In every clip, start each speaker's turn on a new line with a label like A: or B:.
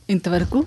A: ఇంతవరకు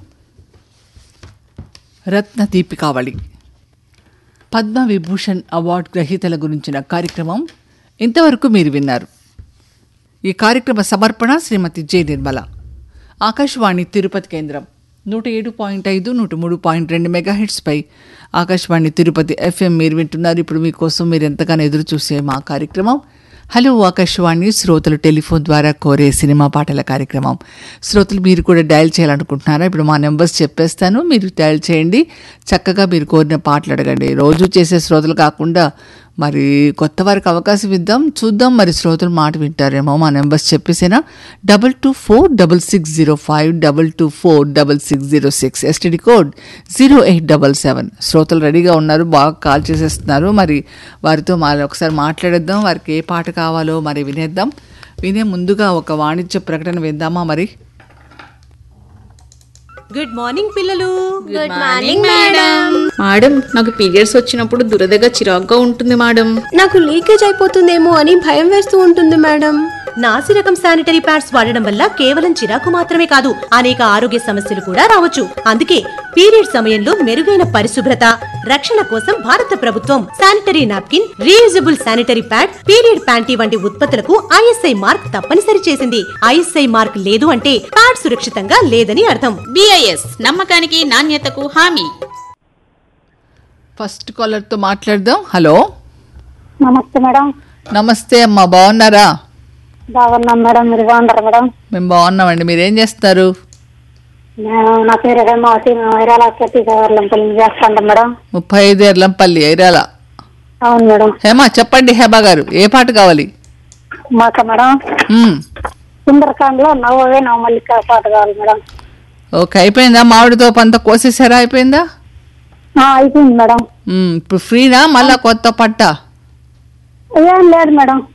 A: రత్న దీపికావళి పద్మ విభూషణ్ అవార్డు గ్రహీతల గురించిన కార్యక్రమం ఇంతవరకు మీరు విన్నారు ఈ కార్యక్రమ సమర్పణ శ్రీమతి జె నిర్మల ఆకాశవాణి తిరుపతి కేంద్రం నూట ఏడు పాయింట్ ఐదు నూట మూడు పాయింట్ రెండు మెగాహెట్స్పై ఆకాశవాణి తిరుపతి ఎఫ్ఎం మీరు వింటున్నారు ఇప్పుడు మీకోసం మీరు ఎంతగానో ఎదురు చూసే మా కార్యక్రమం హలో ఆకాశవాణి శ్రోతలు టెలిఫోన్ ద్వారా కోరే సినిమా పాటల కార్యక్రమం శ్రోతలు మీరు కూడా డయల్ చేయాలనుకుంటున్నారా ఇప్పుడు మా నెంబర్స్ చెప్పేస్తాను మీరు డయల్ చేయండి చక్కగా మీరు కోరిన పాటలు అడగండి రోజు చేసే శ్రోతలు కాకుండా మరి కొత్త వారికి అవకాశం ఇద్దాం చూద్దాం మరి శ్రోతలు మాట వింటారేమో మా నెంబర్స్ చెప్పేసేనా double two four double six zero five double two four double six zero six STD code zero eight double seven శ్రోతలు రెడీగా ఉన్నారు బాగా కాల్ చేసేస్తున్నారు మరి వారితో మా ఒకసారి మాట్లాడేద్దాం వారికి ఏ పాట కావాలో మరి వినేద్దాం వినే ముందుగా ఒక వాణిజ్య ప్రకటన విందామా మరి
B: గుడ్ మార్నింగ్ పిల్లలు
C: గుడ్ మార్నింగ్ మేడం
D: మేడం నాకు పీరియడ్స్ వచ్చినప్పుడు దురదగా చిరాగ్గా ఉంటుంది మేడం
C: నాకు లీకేజ్ అయిపోతుందేమో అని భయం వేస్తూ ఉంటుంది మేడం
B: నాసి రకం శానిటరీ ప్యాడ్స్ వాడడం వల్ల కేవలం చిరాకు మాత్రమే కాదు అనేక ఆరోగ్య సమస్యలు కూడా రావచ్చు అందుకే పీరియడ్ సమయంలో మెరుగైన పరిశుభ్రత రక్షణ కోసం భారత ప్రభుత్వం sanitary napkin reusable sanitary pad period panty వంటి ఉత్పత్తులకు ఐఎస్ఐ మార్క్ తప్పనిసరి చేసింది ఐఎస్ఐ మార్క్ లేదు అంటే ప్యాడ్ సురక్షితంగా లేదని అర్థం
E: బిఐఎస్ నమ్మకానికి నాణ్యతకు హామీ
A: ఫస్ట్ కాలర్తో మాట్లాడదాం హలో
F: నమస్తే మేడం
A: నమస్తే అమ్మా బాగున్నారా
F: బాగున్నాం మేడం మీరు బాగున్నారు మేడం
A: మేము బాగున్నామండి మీరేం చేస్తారు
F: నేను నా పేరు హేమావతి మేము వైరాల సతీసాగర్లం పల్లి చేస్తాం మేడం
A: ముప్పై ఐదు ఎర్లంపల్లి ఐరాల
F: అవును మేడం
A: హేమా చెప్పండి హేమా గారు ఏ పాట కావాలి
F: మాకు మేడం
A: మ్మ్.
F: సుందరకాండ్ లో నవ్వవే నవమల్లిక పాట కావాలి మేడం
A: ఓకే అయిపోయిందా మామిడి తోపు అంతా కోసేసారా అయిపోయిందా
F: ఆ, అయిపోయింది మేడం
A: మ్మ్. ఇప్పుడు ఫ్రీనా మళ్ళా కొత్త పట్ట
F: ఏం లేదు మేడం